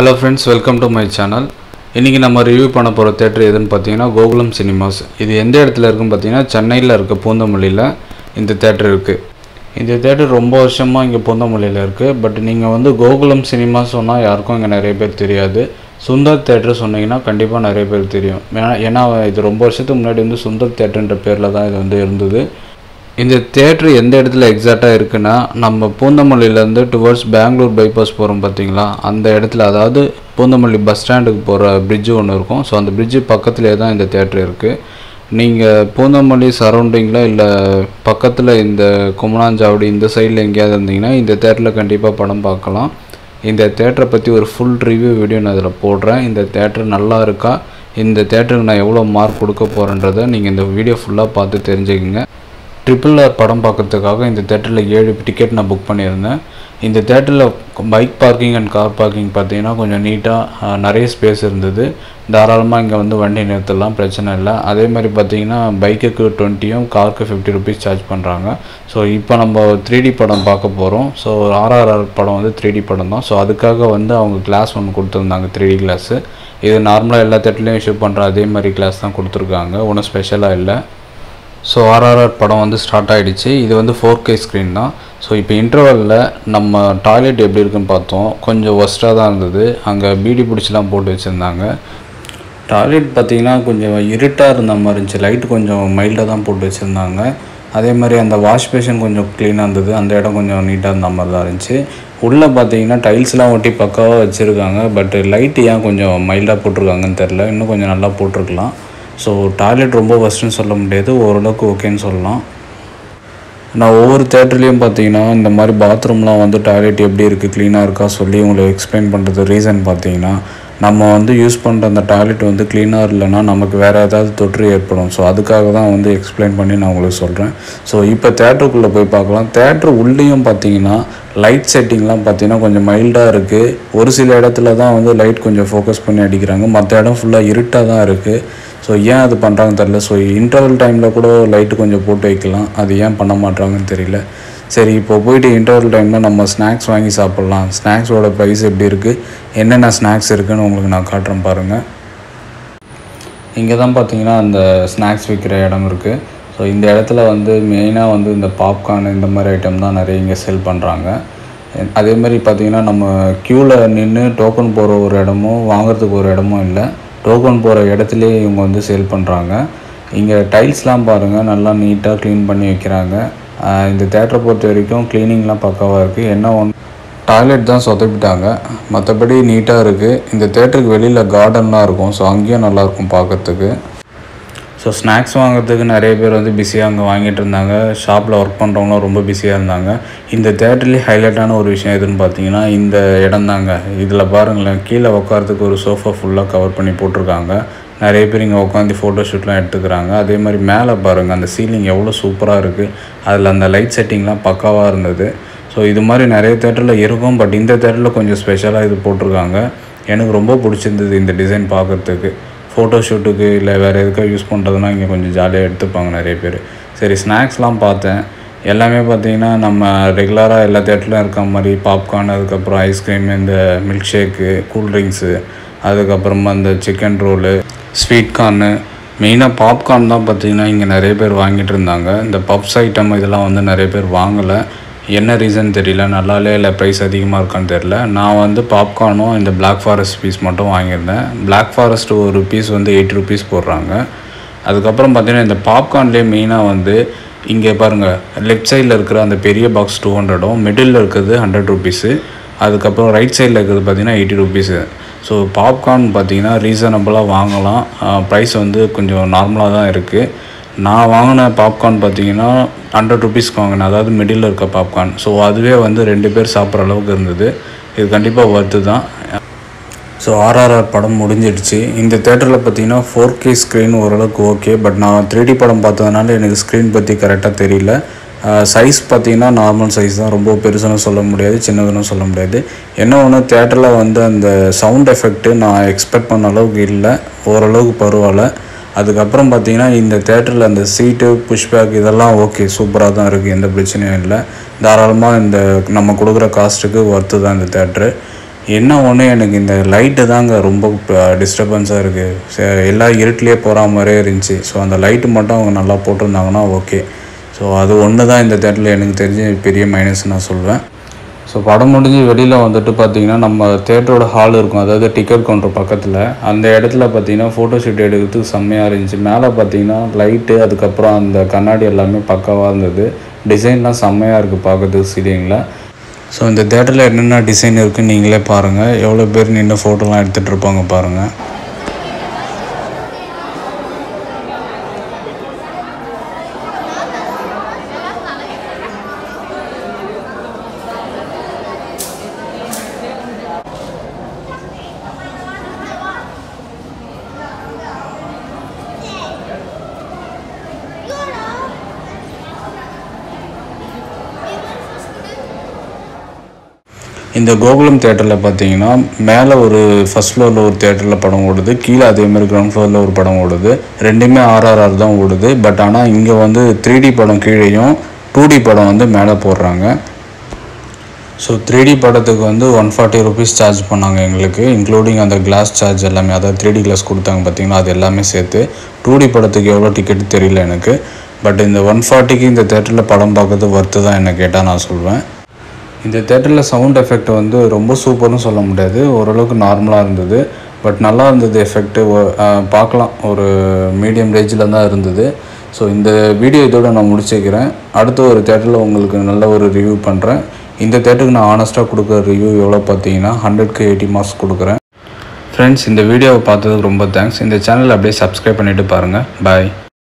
hello friends welcome to my channel இன்றைக்கி நம்ம review பண்ண போகிற தேட்டர் எதுன்னு பார்த்தீங்கன்னா கோகுலம் சினிமாஸ் இது எந்த இடத்துல இருக்குன்னு பார்த்தீங்கன்னா சென்னையில் இருக்க பூந்தமல்லியில் இந்த தேட்டர் இருக்குது இந்த தேட்டர் ரொம்ப வருஷமாக இங்கே பூந்தமல்லியில் இருக்குது பட் நீங்கள் வந்து கோகுலம் சினிமாஸ் சொன்னால் யாருக்கும் இங்கே நிறைய பேர் தெரியாது சுந்தர் தேட்டர் சொன்னீங்கன்னா கண்டிப்பாக நிறைய பேர் தெரியும் ஏன்னா ஏன்னா இது ரொம்ப வருஷத்துக்கு முன்னாடி வந்து சுந்தர் தேட்டர்ன்ற பேரில் தான் இது வந்து இருந்தது இந்த தேட்ரு எந்த இடத்துல எக்ஸாக்டாக இருக்குன்னா நம்ம பூந்தமல்லியிலேருந்து டுவர்ட்ஸ் பெங்களூர் பைபாஸ் போகிறோம் பார்த்தீங்களா அந்த இடத்துல அதாவது பூந்தமல்லி பஸ் ஸ்டாண்டுக்கு போகிற பிரிட்ஜு ஒன்று இருக்கும் ஸோ அந்த பிரிட்ஜு பக்கத்துலேயே தான் இந்த தேட்ரு இருக்குது நீங்கள் பூந்தமல்லி சரௌண்டிங்கில் இல்லை பக்கத்தில் இந்த குமணாஞ்சாவடி இந்த சைடில் எங்கேயாவது இருந்தீங்கன்னா இந்த தேட்டரில் கண்டிப்பாக படம் பார்க்கலாம் இந்த தேட்டரை பற்றி ஒரு ஃபுல் ரிவ்யூ வீடியோ நான் இதில் போடுறேன் இந்த தேட்டர் நல்லா இருக்கா இந்த தேட்டருக்கு நான் எவ்வளோ மார்க் கொடுக்க போகிறேன்றதை நீங்கள் இந்த வீடியோ ஃபுல்லாக பார்த்து தெரிஞ்சுக்கங்க ட்ரிபிள் ஆர் படம் பார்க்கறதுக்காக இந்த தேட்டரில் ஏழு டிக்கெட் நான் புக் பண்ணியிருந்தேன் இந்த தேட்டரில் bike parking and car parking பார்த்தீங்கன்னா கொஞ்சம் நீட்டாக நிறைய ஸ்பேஸ் இருந்தது தாராளமாக இங்கே வந்து வண்டி நிறுத்தலாம் பிரச்சனை இல்லை அதே மாதிரி பார்த்தீங்கன்னா பைக்குக்கு டுவெண்ட்டியும் காருக்கு ஃபிஃப்டி ருபீஸ் சார்ஜ் பண்ணுறாங்க ஸோ இப்போ நம்ம த்ரீ டி படம் பார்க்க போகிறோம் ஸோ ஆர்ஆர்ஆர் படம் வந்து த்ரீ டி படம் தான் ஸோ அதுக்காக வந்து அவங்க கிளாஸ் ஒன்று கொடுத்துருந்தாங்க த்ரீ டி கிளாஸு இது நார்மலாக எல்லா தேட்டர்லையும் இஷ்யூ பண்ணுற அதே மாதிரி கிளாஸ் தான் கொடுத்துருக்காங்க ஒன்றும் ஸ்பெஷலாக இல்லை ஸோ ஆர்ஆர்ஆர் படம் வந்து ஸ்டார்ட் ஆகிடுச்சு இது வந்து ஃபோர் கே ஸ்க்ரீன் தான் ஸோ இப்போ இன்டர்வலில் நம்ம டாய்லெட் எப்படி இருக்குன்னு பார்த்தோம் கொஞ்சம் ஒஸ்ட்டாக தான் இருந்தது அங்கே பீடி பிடிச்சிலாம் போட்டு வச்சுருந்தாங்க டாய்லெட் பார்த்திங்கன்னா கொஞ்சம் இருட்டாக இருந்த மாதிரி இருந்துச்சு லைட் கொஞ்சம் மைல்டாக தான் போட்டு வச்சுருந்தாங்க அதே மாதிரி அந்த வாஷ் பேஷன் கொஞ்சம் க்ளீனாக இருந்தது அந்த இடம் கொஞ்சம் நீட்டாக இருந்த மாதிரி தான் இருந்துச்சு உள்ளே பார்த்தீங்கன்னா டைல்ஸ்லாம் ஒட்டி பக்காவாக வச்சுருக்காங்க பட் லைட்டு ஏன் கொஞ்சம் மைல்டாக போட்டிருக்காங்கன்னு தெரில இன்னும் கொஞ்சம் நல்லா போட்டிருக்கலாம் ஸோ டாய்லெட் ரொம்ப ஃபஸ்ட்டுன்னு சொல்ல முடியாது ஓரளவுக்கு ஓகேன்னு சொல்லலாம் நான் ஒவ்வொரு தேட்டர்லேயும் பார்த்தீங்கன்னா இந்த மாதிரி பாத்ரூம்லாம் வந்து டாய்லெட் எப்படி இருக்குது க்ளீனாக இருக்கா சொல்லி உங்களுக்கு எக்ஸ்பிளைன் பண்ணுறது ரீசன் பார்த்தீங்கன்னா நம்ம வந்து யூஸ் பண்ணுற அந்த டாய்லெட் வந்து க்ளீனாக இல்லைன்னா நமக்கு வேறு ஏதாவது தொற்று ஏற்படும் ஸோ அதுக்காக தான் வந்து எக்ஸ்பிளைன் பண்ணி நான் உங்களுக்கு சொல்கிறேன் ஸோ இப்போ தேட்டருக்குள்ளே போய் பார்க்கலாம் தேட்டர் உள்ளேயும் பார்த்தீங்கன்னா லைட் செட்டிங்லாம் பார்த்தீங்கன்னா கொஞ்சம் மைல்டாக இருக்குது ஒரு சில இடத்துல தான் வந்து லைட் கொஞ்சம் ஃபோக்கஸ் பண்ணி அடிக்கிறாங்க மற்ற இடம் ஃபுல்லாக இருட்டாக தான் இருக்குது ஸோ ஏன் அது பண்ணுறாங்கன்னு தெரில ஸோ இன்டர்வல் டைமில் கூட லைட்டு கொஞ்சம் போட்டு வைக்கலாம் அது ஏன் பண்ண மாட்டாங்கன்னு தெரியல சரி இப்போ போயிட்டு இன்டர்வல் டைமில் நம்ம ஸ்நாக்ஸ் வாங்கி சாப்பிட்லாம் ஸ்நாக்ஸோட ப்ரைஸ் எப்படி இருக்குது என்னென்ன ஸ்நாக்ஸ் இருக்குதுன்னு உங்களுக்கு நான் காட்டுறேன் பாருங்கள் இங்கே தான் பார்த்தீங்கன்னா அந்த ஸ்நாக்ஸ் விற்கிற இடம் இருக்குது ஸோ இந்த இடத்துல வந்து மெயினாக வந்து இந்த பாப்கார்ன் இந்த மாதிரி ஐட்டம் தான் நிறைய இங்கே செல் பண்ணுறாங்க அதே மாதிரி பார்த்தீங்கன்னா நம்ம க்யூவில் நின்று டோக்கன் போகிற ஒரு இடமும் வாங்குறதுக்கு ஒரு இடமும் இல்லை டோக்கன் போகிற இடத்துலையே இவங்க வந்து சேல் பண்ணுறாங்க இங்கே டைல்ஸ்லாம் பாருங்கள் நல்லா நீட்டாக க்ளீன் பண்ணி வைக்கிறாங்க இந்த தேட்டரை பொறுத்த வரைக்கும் க்ளீனிங்லாம் பக்காவாக இருக்குது என்ன ஒன்று டாய்லெட் தான் சொதப்பிட்டாங்க மற்றபடி நீட்டாக இருக்குது இந்த தேட்டருக்கு வெளியில் கார்டன்லாம் இருக்கும் ஸோ அங்கேயும் நல்லாயிருக்கும் பார்க்குறதுக்கு ஸோ ஸ்நாக்ஸ் வாங்குறதுக்கு நிறைய பேர் வந்து பிஸியாக அங்கே வாங்கிட்டு இருந்தாங்க ஷாப்பில் ஒர்க் பண்ணுறவங்களும் ரொம்ப பிஸியாக இருந்தாங்க இந்த தேட்டர்லேயே ஹைலைட்டான ஒரு விஷயம் எதுன்னு பார்த்தீங்கன்னா இந்த இடம் தாங்க இதில் பாருங்களேன் கீழே உட்காரத்துக்கு ஒரு சோஃபா ஃபுல்லாக கவர் பண்ணி போட்டிருக்காங்க நிறைய பேர் இங்கே உட்காந்து ஃபோட்டோ ஷூட்லாம் எடுத்துக்கிறாங்க அதே மாதிரி மேலே பாருங்கள் அந்த சீலிங் எவ்வளோ சூப்பராக இருக்குது அதில் அந்த லைட் செட்டிங்லாம் பக்காவாக இருந்தது ஸோ இது மாதிரி நிறைய தேட்டரில் இருக்கும் பட் இந்த தேட்டரில் கொஞ்சம் ஸ்பெஷலாக இது போட்டிருக்காங்க எனக்கு ரொம்ப பிடிச்சிருந்தது இந்த டிசைன் பார்க்குறதுக்கு ஃபோட்டோ ஷூட்டுக்கு இல்லை வேறு எதுக்காக யூஸ் பண்ணுறதுனா இங்கே கொஞ்சம் ஜாலியாக எடுத்துப்பாங்க நிறைய பேர் சரி ஸ்நாக்ஸ்லாம் பார்த்தேன் எல்லாமே பார்த்தீங்கன்னா நம்ம ரெகுலராக எல்லா தேட்டர்லையும் இருக்க மாதிரி பாப்கார்ன் அதுக்கப்புறம் ஐஸ்கிரீம் இந்த மில்க் ஷேக்கு கூல்ட்ரிங்க்ஸு அதுக்கப்புறமா இந்த சிக்கன் ரோலு ஸ்வீட் கார்னு மெயினாக பாப்கார்ன் தான் பார்த்திங்கன்னா இங்கே நிறைய பேர் வாங்கிட்டு இருந்தாங்க இந்த பப்ஸ் ஐட்டம் இதெல்லாம் வந்து நிறைய பேர் வாங்கலை என்ன ரீசன் தெரியல நல்லாலே இல்லை ப்ரைஸ் அதிகமாக இருக்கான்னு தெரில நான் வந்து பாப்கார்னும் இந்த பிளாக் ஃபாரஸ்ட் பீஸ் மட்டும் வாங்கியிருந்தேன் பிளாக் ஃபாரஸ்ட் ஒரு பீஸ் வந்து எயிட்டி ருபீஸ் போடுறாங்க அதுக்கப்புறம் பார்த்திங்கன்னா இந்த பாப்கார்ன்லேயே மெயினாக வந்து இங்கே பாருங்கள் லெஃப்ட் சைடில் இருக்கிற அந்த பெரிய பாக்ஸ் டூ ஹண்ட்ரடும் மிடில் இருக்கிறது ஹண்ட்ரட் ருபீஸு அதுக்கப்புறம் ரைட் சைடில் இருக்கிறது பார்த்திங்கன்னா எயிட்டி ருபீஸு ஸோ பாப்கார்ன் பார்த்திங்கன்னா ரீசனபிளாக வாங்கலாம் ப்ரைஸ் வந்து கொஞ்சம் நார்மலாக தான் இருக்குது நான் வாங்கின பாப்கார்ன் பார்த்தீங்கன்னா ஹண்ட்ரட் ருபீஸ்க்கு வாங்கினேன் அதாவது மிடில் இருக்க பாப்கார்ன் ஸோ அதுவே வந்து ரெண்டு பேர் சாப்பிட்ற அளவுக்கு இருந்தது இது கண்டிப்பாக ஒர்த்து தான் ஸோ ஆர்ஆர்ஆர் படம் முடிஞ்சிடுச்சு இந்த தேட்டரில் பார்த்தீங்கன்னா ஃபோர் கே ஸ்க்ரீன் ஓரளவுக்கு ஓகே பட் நான் த்ரீ டி படம் பார்த்ததுனால எனக்கு ஸ்க்ரீன் பற்றி கரெக்டாக தெரியல சைஸ் பார்த்தீங்கன்னா நார்மல் சைஸ் தான் ரொம்ப பெருசுன்னு சொல்ல முடியாது சின்னதுன்னு சொல்ல முடியாது என்ன ஒன்று தேட்டரில் வந்து அந்த சவுண்ட் எஃபெக்ட்டு நான் எக்ஸ்பெக்ட் பண்ண அளவுக்கு இல்லை ஓரளவுக்கு பரவாயில்ல அதுக்கப்புறம் பார்த்தீங்கன்னா இந்த தேட்டரில் அந்த சீட்டு புஷ்பேக் இதெல்லாம் ஓகே சூப்பராக தான் இருக்குது எந்த பிரச்சனையும் இல்லை தாராளமாக இந்த நம்ம கொடுக்குற காஸ்ட்டுக்கு ஒர்த்து தான் இந்த தேட்ரு என்ன ஒன்று எனக்கு இந்த லைட்டு தாங்க ரொம்ப டிஸ்டர்பன்ஸாக இருக்குது எல்லாம் இருட்டிலே போகிற மாதிரியே இருந்துச்சு ஸோ அந்த லைட்டு மட்டும் அவங்க நல்லா போட்டிருந்தாங்கன்னா ஓகே ஸோ அது ஒன்று தான் இந்த தேட்டரில் எனக்கு தெரிஞ்ச பெரிய மைனஸ் நான் சொல்வேன் ஸோ படம் முடிஞ்சு வெளியில் வந்துட்டு பார்த்தீங்கன்னா நம்ம தேட்டரோட ஹால் இருக்கும் அதாவது டிக்கெட் கவுண்டர் பக்கத்தில் அந்த இடத்துல பார்த்தீங்கன்னா ஃபோட்டோ ஷூட் எடுக்கிறதுக்கு செம்மையாக இருந்துச்சு மேலே பார்த்தீங்கன்னா லைட்டு அதுக்கப்புறம் அந்த கண்ணாடி எல்லாமே பக்காவாக இருந்தது டிசைன்லாம் செம்மையாக இருக்குது பார்க்கறதுக்கு சீலிங்கில் ஸோ இந்த தேட்டரில் என்னென்ன டிசைன் இருக்குன்னு நீங்களே பாருங்கள் எவ்வளோ பேர் நின்று ஃபோட்டோலாம் எடுத்துகிட்டு இருப்பாங்க பாருங்கள் இந்த கோகுலம் தேட்டரில் பார்த்தீங்கன்னா மேலே ஒரு ஃபஸ்ட் ஃப்ளோரில் ஒரு தேட்டரில் படம் ஓடுது கீழே அதே மாதிரி கிரவுண்ட் ஃப்ளோரில் ஒரு படம் ஓடுது ரெண்டுமே ஆர்ஆர்ஆர் தான் ஓடுது பட் ஆனால் இங்கே வந்து த்ரீ டி படம் கீழேயும் டூ டி படம் வந்து மேலே போடுறாங்க ஸோ த்ரீ டி படத்துக்கு வந்து ஒன் ஃபார்ட்டி ருபீஸ் சார்ஜ் பண்ணாங்க எங்களுக்கு இன்க்ளூடிங் அந்த கிளாஸ் சார்ஜ் எல்லாமே அதாவது த்ரீ டி கிளாஸ் கொடுத்தாங்க பார்த்தீங்களா அது எல்லாமே சேர்த்து டூ டி படத்துக்கு எவ்வளோ டிக்கெட் தெரியல எனக்கு பட் இந்த ஒன் ஃபார்ட்டிக்கு இந்த தேட்டரில் படம் பார்க்கறது ஒர்த்து தான் என்ன கேட்டால் நான் சொல்வேன் இந்த தேட்டரில் சவுண்ட் எஃபெக்ட் வந்து ரொம்ப சூப்பர்னு சொல்ல முடியாது ஓரளவுக்கு நார்மலாக இருந்தது பட் நல்லா இருந்தது எஃபெக்ட்டு பார்க்கலாம் ஒரு மீடியம் ரேஞ்சில் தான் இருந்தது ஸோ இந்த வீடியோ இதோட நான் முடிச்சுக்கிறேன் அடுத்த ஒரு தேட்டரில் உங்களுக்கு நல்ல ஒரு ரிவ்யூ பண்ணுறேன் இந்த தேட்டருக்கு நான் ஆனஸ்ட்டாக கொடுக்குற ரிவ்யூ எவ்வளோ பார்த்தீங்கன்னா ஹண்ட்ரட்க்கு எயிட்டி மார்க்ஸ் கொடுக்குறேன் ஃப்ரெண்ட்ஸ் இந்த வீடியோவை பார்த்ததுக்கு ரொம்ப தேங்க்ஸ் இந்த சேனல் அப்படியே சப்ஸ்கிரைப் பண்ணிவிட்டு பாருங்கள் பாய்